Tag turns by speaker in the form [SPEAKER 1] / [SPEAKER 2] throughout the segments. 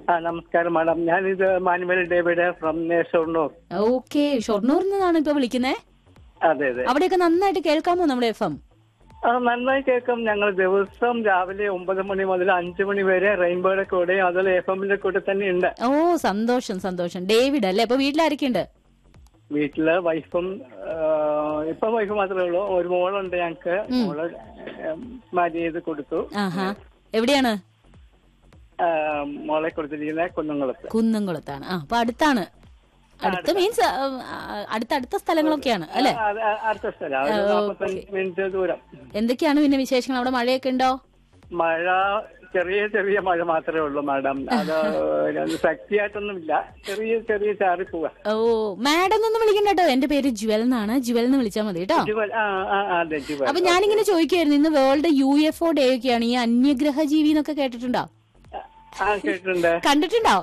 [SPEAKER 1] ആ നമസ്കാരം മാഡം ഞാനിത് Manuel David from Shoranur
[SPEAKER 2] okay ഷൊർണൂറിൽ നിന്നാണ് ഇപ്പൊ വിളിക്കുന്നേ
[SPEAKER 1] അതെ അതെ
[SPEAKER 2] അവിടെയൊക്കെ നന്നായിട്ട് കേൾക്കാമോ നമ്മുടെ എഫ് എം
[SPEAKER 1] ആ നന്നായി കേൾക്കും ഞങ്ങൾ ദിവസം രാവിലെ ഒമ്പത് മണി മുതൽ അഞ്ചു മണി വരെ റെയിൻബോയുടെ കൂടെ അതുപോലെ എഫ് എമ്മിന്റെ കൂടെ തന്നെ ഉണ്ട്
[SPEAKER 2] ഓ സന്തോഷം സന്തോഷം ഡേവിഡ് അല്ലേ അപ്പൊ വീട്ടിലാരൊക്കെയുണ്ട്
[SPEAKER 1] വീട്ടില് വൈഫും ഇപ്പൊ വൈഫ് മാത്രമേ ഉള്ളൂ ഒരു മോളുണ്ട് ഞങ്ങക്ക് മോള് മാരി ചെയ്ത് കൊടുത്തു
[SPEAKER 2] ആഹാ എവിടെയാണ്
[SPEAKER 1] ആ, മോളെ കൊടുത്തിരിക്കുന്ന കുന്നംകുളത്ത്
[SPEAKER 2] കുന്നംകുളത്താണ് ആ അപ്പൊ അടുത്താണ് അടുത്ത മീൻസ് അടുത്തടുത്ത സ്ഥലങ്ങളൊക്കെയാണ് അല്ലെ
[SPEAKER 1] ആ, അത് അടുത്ത സ്ഥലം ഒരു നാപ്പത്തഞ്ച് മിനിറ്റ് ദൂരം
[SPEAKER 2] എന്തൊക്കെയാണ് പിന്നെ വിശേഷങ്ങൾ അവിടെ മഴയൊക്കെ ഉണ്ടോ
[SPEAKER 1] മഴ ചെറിയ ചെറിയ മഴ മാത്രമേ ഉള്ളൂ മാഡം അത് ശക്തിയായിട്ടൊന്നും ഇല്ല ചെറിയ ചെറിയ ചാറി പോവാ
[SPEAKER 2] ഓ മാഡം എന്നൊന്നും വിളിക്കണ്ട കേട്ടോ എന്റെ പേര് ജുവൽ എന്നാണ് ജുവൽ എന്ന് വിളിച്ചാൽ മതി കേട്ടോ
[SPEAKER 1] ജുവൽ ആ ആ ആ, അതെ ജുവൽ
[SPEAKER 2] അപ്പൊ ഞാനിങ്ങനെ ചോദിക്കുമായിരുന്നു ഇന്ന് world U F O day ഒക്കെയാണ് ഈ അന്യഗ്രഹ ജീവി എന്നൊക്കെ കേട്ടിട്ടുണ്ടോ
[SPEAKER 1] ആ കേട്ടിട്ടുണ്ട്
[SPEAKER 2] കണ്ടിട്ടുണ്ടോ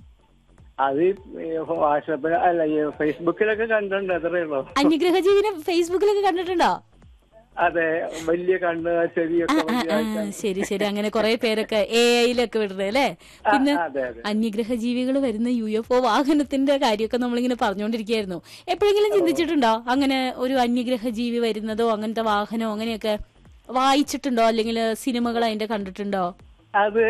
[SPEAKER 1] അത് ഈ വാട്സാപ്പിൽ അല്ല ഈ ഫേസ്ബുക്കിലൊക്കെ കണ്ടിട്ടുണ്ട് അത്രേ ഉള്ളൂ
[SPEAKER 2] അന്യഗ്രഹ ജീവിനെ ഫേസ്ബുക്കിലൊക്കെ കണ്ടിട്ടുണ്ടോ
[SPEAKER 1] അതെ വലിയ കണ്ണ് ചെവിയൊക്കെ
[SPEAKER 2] ആ, ആ,
[SPEAKER 1] വലിയ
[SPEAKER 2] ശരി ശരി അങ്ങനെ കുറെ പേരൊക്കെ എ ഐയിലൊക്കെ വിടുന്നത് അല്ലേ പിന്നെ
[SPEAKER 1] അതെ അതെ
[SPEAKER 2] അന്യഗ്രഹ ജീവികൾ വരുന്ന യു എഫ് ഒ വാഹനത്തിന്റെ കാര്യമൊക്കെ നമ്മളിങ്ങനെ പറഞ്ഞുകൊണ്ടിരിക്കുകയായിരുന്നു എപ്പോഴെങ്കിലും ചിന്തിച്ചിട്ടുണ്ടോ അങ്ങനെ ഒരു അന്യഗ്രഹ ജീവി വരുന്നതോ അങ്ങനത്തെ വാഹനമോ അങ്ങനെയൊക്കെ വായിച്ചിട്ടുണ്ടോ അല്ലെങ്കിൽ സിനിമകൾ അതിന്റെ കണ്ടിട്ടുണ്ടോ
[SPEAKER 1] അത്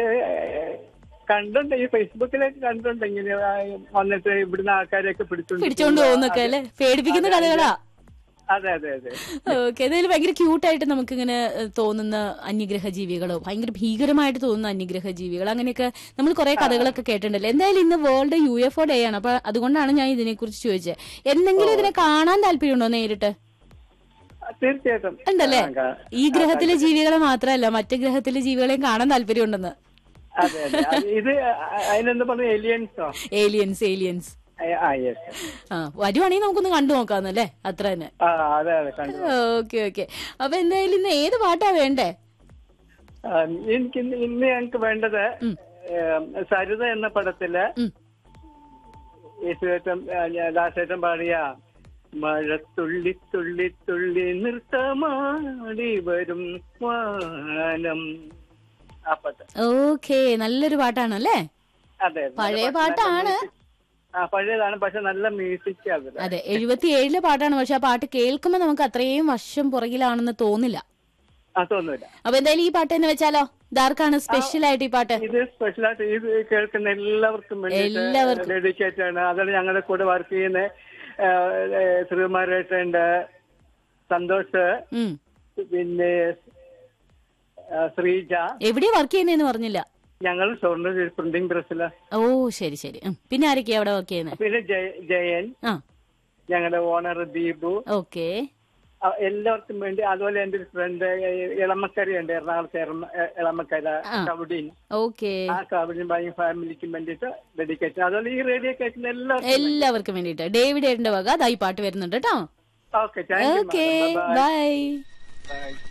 [SPEAKER 1] കണ്ടുണ്ട് ഈ ഫേസ്ബുക്കിലൊക്കെ കണ്ടുണ്ട് ഇങ്ങനെ ആ, വന്നിട്ട് ഇവിടുന്ന് ആൾക്കാരെയൊക്കെ പിടിച്ചോണ്ട്
[SPEAKER 2] പിടിച്ചോണ്ട്
[SPEAKER 1] പോവുക.
[SPEAKER 2] പോകുന്നൊക്കെ അല്ലെ പേടിപ്പിക്കുന്ന കഥകളാ
[SPEAKER 1] അതെ അതെ അതെ
[SPEAKER 2] ഓക്കെ അതായത് ഭയങ്കര ക്യൂട്ടായിട്ട് നമുക്ക് ഇങ്ങനെ തോന്നുന്ന അന്യഗ്രഹ ജീവികളോ ഭയങ്കര ഭീകരമായിട്ട് തോന്നുന്ന അന്യഗ്രഹ ജീവികൾ അങ്ങനെയൊക്കെ നമ്മൾ കുറെ കഥകളൊക്കെ കേട്ടിട്ടുണ്ടല്ലോ എന്തായാലും ഇന്ന് world U F O day ആണ് അപ്പൊ അതുകൊണ്ടാണ് ഞാൻ ഇതിനെ കുറിച്ച് ചോദിച്ചത് എന്തെങ്കിലും ഇതിനെ കാണാൻ താല്പര്യമുണ്ടോ നേരിട്ട്
[SPEAKER 1] തീർച്ചയായിട്ടും
[SPEAKER 2] ഉണ്ടല്ലേ
[SPEAKER 1] ആ, കാ-
[SPEAKER 2] ഈ ഗ്രഹത്തിലെ ജീവികളെ മാത്രമല്ല മറ്റു ഗ്രഹത്തിലെ ജീവികളെയും കാണാൻ താല്പര്യമുണ്ടെന്ന്
[SPEAKER 1] അതെ അതെ അത് ഇത് അതിനെന്താ പറഞ്ഞ എലിയൻസോ
[SPEAKER 2] ഏലിയൻസ് ഏലിയൻസ്
[SPEAKER 1] ആ യെസ്
[SPEAKER 2] ആ വരുവാണെങ്കിൽ നമുക്കൊന്ന് കണ്ടു നോക്കാന്നല്ലേ അത്ര തന്നെ
[SPEAKER 1] ആ അതെ അതെ കണ്ടു
[SPEAKER 2] ഓക്കെ ഓക്കെ അപ്പൊ എന്തായാലും ഇന്ന് ഏത് പാട്ടാ വേണ്ടേ
[SPEAKER 1] ആ, എനിക്ക് ഇന്ന് ഇന്ന് ഞങ്ങൾക്ക് വേണ്ടത് ഏം, സരിത എന്ന പടത്തില്
[SPEAKER 2] ഉം.
[SPEAKER 1] യേശുവേട്ടൻ ദാസേട്ടൻ പാടിയ മഴ തുള്ളി തുള്ളി തുള്ളി നൃത്തമാടി വരും വാനം ആ പാട്ട്
[SPEAKER 2] ഓക്കെ നല്ലൊരു പാട്ടാണ് അല്ലേ
[SPEAKER 1] അതെ
[SPEAKER 2] പഴയ
[SPEAKER 1] നല്ല
[SPEAKER 2] പാട്ടാണ്.
[SPEAKER 1] music. ആ പഴയതാണ് പക്ഷെ നല്ല മ്യൂസിക് അതില്
[SPEAKER 2] അതെ എഴുപത്തി ഏഴിലെ പാട്ടാണ് പക്ഷെ ആ പാട്ട് കേൾക്കുമ്പോൾ നമുക്ക് അത്രയും വർഷം പുറകിലാണെന്ന് തോന്നില്ല
[SPEAKER 1] ആ തോന്നുന്നില്ല
[SPEAKER 2] അപ്പൊ എന്തായാലും ഈ പാട്ട് തന്നെ വെച്ചാലോ ഇതാർക്കാണ് സ്പെഷ്യൽ ആയിട്ട് ഈ പാട്ട്
[SPEAKER 1] ഇത് സ്പെഷ്യലായിട്ട് ഇത് കേൾക്കുന്ന എല്ലാവർക്കും
[SPEAKER 2] എല്ലാവർക്കും.
[SPEAKER 1] ഡെഡിക്കേറ്റ് ആണ് അതാണ് ഞങ്ങളുടെ കൂടെ വർക്ക് ചെയ്യുന്ന ശ്രീകുമാരേട്ടുണ്ട് സന്തോഷ്
[SPEAKER 2] ഉം
[SPEAKER 1] പിന്നെ ആ, ശ്രീജ
[SPEAKER 2] എവിടെയാ വർക്ക് ചെയ്യുന്നതെന്ന് പറഞ്ഞില്ല
[SPEAKER 1] ഞങ്ങൾ ഷൊർണൂർ പ്രിന്റിംഗ് പ്രസ്സില്
[SPEAKER 2] ഓ ശരി ശരി ഉം. പിന്നെ ആരൊക്കെയാ അവിടെ വർക്ക് ചെയ്യുന്നത്
[SPEAKER 1] പിന്നെ ജയ- ജയൻ
[SPEAKER 2] ആ
[SPEAKER 1] ഞങ്ങളുടെ ഓണർ ദീപു
[SPEAKER 2] ഓക്കെ
[SPEAKER 1] ആ, എല്ലാവർക്കും വേണ്ടി അതുപോലെ എന്റെ ഒരു ഫ്രണ്ട് ഇളമക്കര ഉണ്ട് എറണാകുളത്ത് എറമ- എ- ഇളമക്കര
[SPEAKER 2] ആ.
[SPEAKER 1] കവടിൻ
[SPEAKER 2] ഓക്കെ
[SPEAKER 1] ആ കവടിൻ ബായി ഫാമിലിക്കും വേണ്ടിയിട്ട് ഡെഡിക്കേഷൻ അതുപോലെ ഈ റേഡിയോ കേൾക്കുന്ന എല്ലാവർക്കും
[SPEAKER 2] എല്ലാവർക്കും വേണ്ടിയിട്ട് ഡേവിഡ് ഏട്ടന്റെ വക അതാ ഈ പാട്ട് വരുന്നുണ്ട് കേട്ടോ
[SPEAKER 1] okay thank you
[SPEAKER 2] okay
[SPEAKER 1] bye
[SPEAKER 2] bye
[SPEAKER 1] by